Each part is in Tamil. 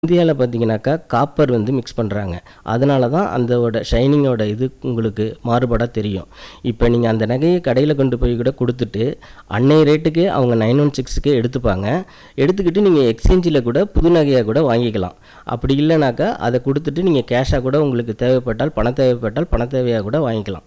இந்தியாவில் பார்த்தீங்கன்னாக்கா காப்பர் வந்து மிக்ஸ் பண்ணுறாங்க அதனால தான் அந்தோட ஷைனிங்கோட இது உங்களுக்கு மாறுபாடாக தெரியும் இப்போ நீங்கள் அந்த நகையை கடையில் கொண்டு போய் கூட கொடுத்துட்டு அன்னைய ரேட்டுக்கு அவங்க நைன் ஒன் சிக்ஸுக்கு எடுத்துப்பாங்க எடுத்துக்கிட்டு நீங்கள் எக்ஸ்சேஞ்சில் கூட புது நகையாக கூட வாங்கிக்கலாம் அப்படி இல்லைனாக்கா அதை கொடுத்துட்டு நீங்கள் கேஷாக கூட உங்களுக்கு தேவைப்பட்டால் பணம் தேவைப்பட்டால் பண தேவையாக கூட வாங்கிக்கலாம்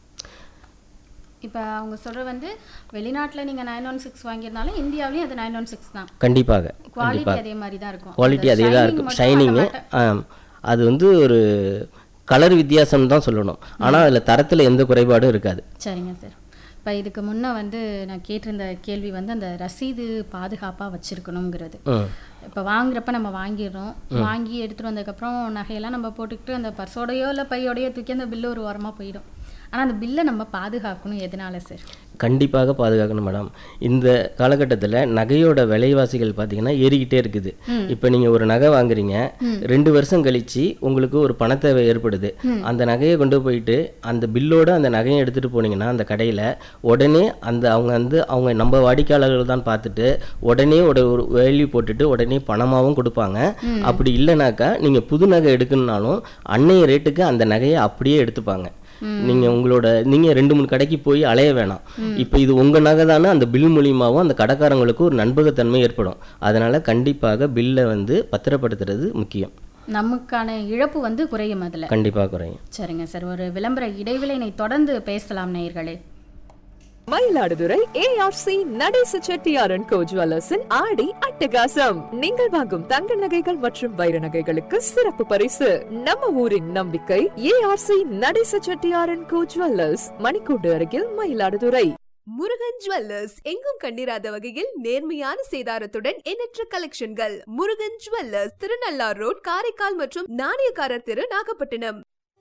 இப்போ அவங்க சொல்ற வந்து வெளிநாட்டில் நீங்கள் நைன் ஒன் சிக்ஸ் வாங்கியிருந்தாலும் இந்தியாவிலையும் அது நைன் ஒன் சிக்ஸ் தான் கண்டிப்பாக குவாலிட்டி அதே மாதிரி தான் இருக்கும் குவாலிட்டி அந்த அதே தான் shining இருக்கும் மட்டும் ஷைனிங்கு அந்த அது வந்து ஒரு கலர் வித்தியாசம் தான் சொல்லணும் ஆனால் அதில் தரத்தில் எந்த குறைபாடும் இருக்காது சரிங்க சார் இப்போ இதுக்கு முன்னே வந்து நான் கேட்டிருந்த கேள்வி வந்து அந்த ரசீது பாதுகாப்பாக வச்சுருக்கணுங்கிறது ம் இப்போ வாங்குறப்ப நம்ம வாங்கிடுறோம் வாங்கி எடுத்துகிட்டு வந்ததுக்கப்புறம் நகையெல்லாம் நம்ம போட்டுக்கிட்டு அந்த பர்ஸோடையோ இல்லை பையோடையோ தூக்கி அந்த பில்லு ஒரு ஓரமாக போயிடும் ஆனால் அந்த பில்லை நம்ம பாதுகாக்கணும் எதனால சார் கண்டிப்பாக பாதுகாக்கணும் மேடம் இந்த காலகட்டத்தில் நகையோட விலைவாசிகள் பார்த்தீங்கன்னா ஏறிக்கிட்டே இருக்குது இப்போ நீங்கள் ஒரு நகை வாங்குறீங்க ரெண்டு வருஷம் கழிச்சு உங்களுக்கு ஒரு பணத்தேவை ஏற்படுது அந்த நகையை கொண்டு போயிட்டு அந்த பில்லோட அந்த நகையை எடுத்துகிட்டு போனீங்கன்னா அந்த கடையில் உடனே அந்த அவங்க வந்து அவங்க நம்ம வாடிக்கையாளர்கள் தான் பார்த்துட்டு உடனே ஒரு ஒரு வேல்யூ போட்டுட்டு உடனே பணமாகவும் கொடுப்பாங்க அப்படி இல்லைனாக்கா நீங்கள் புது நகை எடுக்கணும்னாலும் அன்னைய ரேட்டுக்கு அந்த நகையை அப்படியே எடுத்துப்பாங்க நீங்க உங்களோட நீங்க ரெண்டு மூணு கடைக்கு போய் அலைய வேணாம் இப்போ இது உங்க நகை தானே அந்த பில் மூலியமாவும் அந்த கடைக்காரங்களுக்கு ஒரு நண்பகத்தன்மை ஏற்படும் அதனால கண்டிப்பாக பில்லை வந்து பத்திரப்படுத்துறது முக்கியம் நமக்கான இழப்பு வந்து குறையும் அதில் கண்டிப்பாக குறையும் சரிங்க சார் ஒரு விளம்பர இடைவேளைனை தொடர்ந்து பேசலாம் நேயர்களே மயிலாடுதுறை ஏஆர்சி நடேச செட்டியாரன் கோ ஜுவல்லர்ஸின் ஆடி அட்டகாசம் நீங்கள் வாங்கும் தங்க நகைகள் மற்றும் வைர நகைகளுக்கு சிறப்பு பரிசு நம்ம ஊரின் நம்பிக்கை ஏஆர்சி நடேச செட்டியாரன் கோ ஜுவல்லர்ஸ் மணிக்கூடு அருகில் மயிலாடுதுறை முருகன் ஜுவல்லர்ஸ் எங்கும் கண்டிராத வகையில் நேர்மையான சேதாரத்துடன் எண்ணற்ற கலெக்ஷன்கள் முருகன் ஜுவல்லர்ஸ் திருநள்ளார் ரோட் காரைக்கால் மற்றும் நாணயக்காரர் தெரு நாகப்பட்டினம்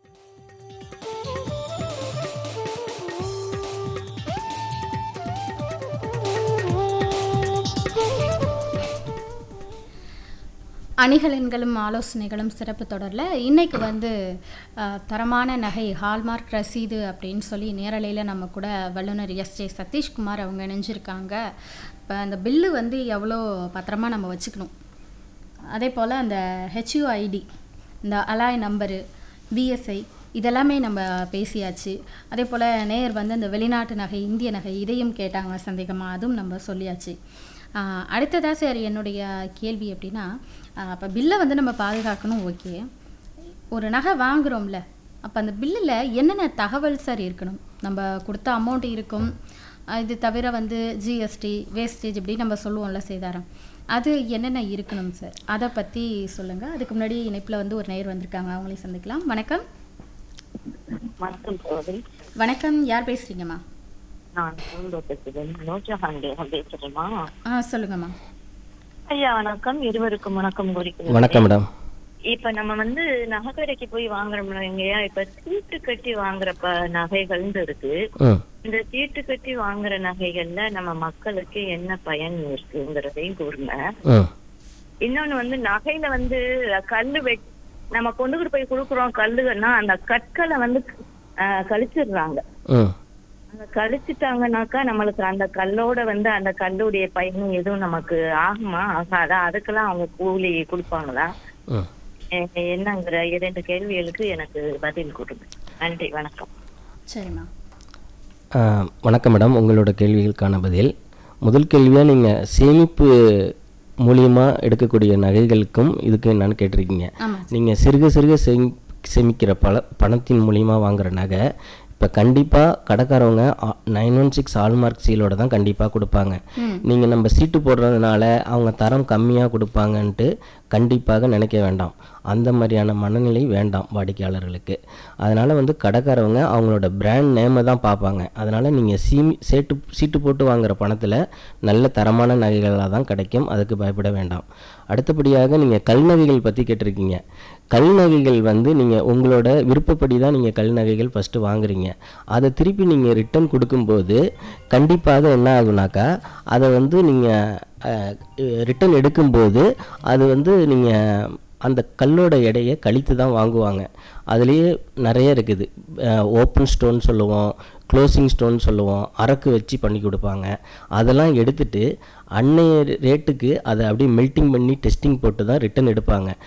அணிகலன்களும் ஆலோசனைகளும் சிறப்பு தொடரில் இன்னைக்கு வந்து அஹ், தரமான நகை ஹால்மார்க் ரசீது அப்படின்னு சொல்லி நேரலையில் நம்ம கூட வல்லுநர் எஸ் ஜே சதீஷ்குமார் அவங்க இணைஞ்சிருக்காங்க இப்போ அந்த பில்லு வந்து எவ்வளோ பத்திரமா நம்ம வச்சுக்கணும் அதே போல் அந்த ஹெச்யூஐடி இந்த அலாய் நம்பரு பிஎஸ்ஐ இதெல்லாமே நம்ம பேசியாச்சு அதே போல் நேயர் வந்து அந்த வெளிநாட்டு நகை இந்திய நகை இதையும் கேட்டாங்க சந்தேகமாக அதுவும் நம்ம சொல்லியாச்சு ஆஹ் அடுத்ததா சார் என்னுடைய கேள்வி எப்படின்னா அப்போ பில்லை வந்து நம்ம பாதுகாக்கணும் ஓகே ஒரு நகை வாங்குறோம்ல அப்போ அந்த பில்லில் என்னென்ன தகவல் சார் இருக்கணும் நம்ம கொடுத்த அமௌண்ட் இருக்கும் ஆஹ் இது தவிர வந்து ஜிஎஸ்டி வேஸ்டேஜ் இப்படி நம்ம சொல்லுவோம்ல சேதாரம் அது என்னென்ன இருக்கணும் சார் அதை பற்றி சொல்லுங்கள் அதுக்கு முன்னாடி இணைப்பில் வந்து ஒரு நேயர் வந்திருக்காங்க அவங்களையும் சந்திக்கலாம் வணக்கம் வணக்கம் சோதரி வணக்கம் யார் பேசுகிறீங்கம்மா நான் பூந்தோட்டத்துடன் நூர்ஜஹான் பேகம் பேசுறேம்மா ஆ சொல்லுங்கம்மா ஐயா வணக்கம் இருவருக்கும் வணக்கம் குறிக்கிறேன் வணக்கம் மேடம் இப்ப நம்ம வந்து நகை கடைக்கு போய் வாங்குறோம்ல இல்லையா இப்ப சீட்டு கட்டி வாங்குற ப நகைகள்னு இருக்கு ம் இந்த சீட்டு கட்டி வாங்குற நகைகள்ல நம்ம மக்களுக்கு என்ன பயன் இருக்குங்கிறதையும் கூறுங்க ம் இன்னொன்னு வந்து நகையில வந்து கல்லு வெட் நம்ம கொண்டுகிட்டு போய் கொடுக்குறோம் கல்லுன்னா அந்த கற்களை வந்து ஆஹ், கழிச்சிடுறாங்க ம் அந்த கழிச்சிட்டாங்கனாக்கா நம்மளுக்கு அந்த கல்லோட வந்து அந்த கல்லுடைய பயனும் எதுவும் நமக்கு ஆகுமா ஆகாதா அதுக்கெல்லாம் அவங்க கூலி கொடுப்பாங்களா ம் எ- என்னங்கிற இரண்டு கேள்விகளுக்கு எனக்கு பதில் கொடுங்க நன்றி வணக்கம் சரிம்மா ஆ, வணக்கம் மேடம் உங்களோட கேள்விகளுக்கான பதில் முதல் கேள்வியாக நீங்கள் சேமிப்பு மூலியமாக எடுக்கக்கூடிய நகைகளுக்கும் இதுக்கு என்னன்னு கேட்டிருக்கீங்க ஆமாம் நீங்கள் சிறுக சிறுக சேமி சேமிக்கிற பல பணத்தின் மூலியமா வாங்குற நகை இப்போ கண்டிப்பாக கடைக்காரவங்க நைன் ஒன் சிக்ஸ் ஆல்மார்க் சீலோட தான் கண்டிப்பாக கொடுப்பாங்க நீங்கள் நம்ம சீட்டு போடுறதுனால அவங்க தரம் கம்மியாக கொடுப்பாங்கன்ட்டு கண்டிப்பாக நினைக்க வேண்டாம் அந்த மாதிரியான மனநிலை வேண்டாம் வாடிக்கையாளர்களுக்கு அதனால் வந்து கடைக்காரவங்க அவங்களோட பிராண்ட் நேமை தான் பார்ப்பாங்க அதனால் நீங்கள் சீமி சேட்டு சீட்டு போட்டு வாங்குற பணத்தில் நல்ல தரமான நகைகளாக தான் கிடைக்கும் அதுக்கு பயப்பட வேண்டாம் அடுத்தபடியாக நீங்கள் கல் நகைகள் பற்றி கேட்டிருக்கீங்க கல் நகைகள் வந்து நீங்கள் உங்களோட விருப்பப்படி தான் நீங்கள் கல் நகைகள் ஃபஸ்ட்டு வாங்குறீங்க அதை திருப்பி நீங்கள் ரிட்டர்ன் கொடுக்கும்போது கண்டிப்பாக என்ன ஆகுனாக்கா அதை வந்து நீங்கள் ரிட்டர்ன் எடுக்கும்போது அது வந்து நீங்கள் அந்த கல்லோட எடையை கழித்து தான் வாங்குவாங்க அதுலேயே நிறைய இருக்குது ஓப்பன் ஸ்டோன் சொல்லுவோம் க்ளோசிங் ஸ்டோன் சொல்லுவோம் அரக்கு வச்சு பண்ணி கொடுப்பாங்க அதெல்லாம் எடுத்துட்டு அன்னைய ரேட்டுக்கு அதை அப்படியே மெல்ட்டிங் பண்ணி டெஸ்டிங் போட்டு தான் ரிட்டர்ன் எடுப்பாங்க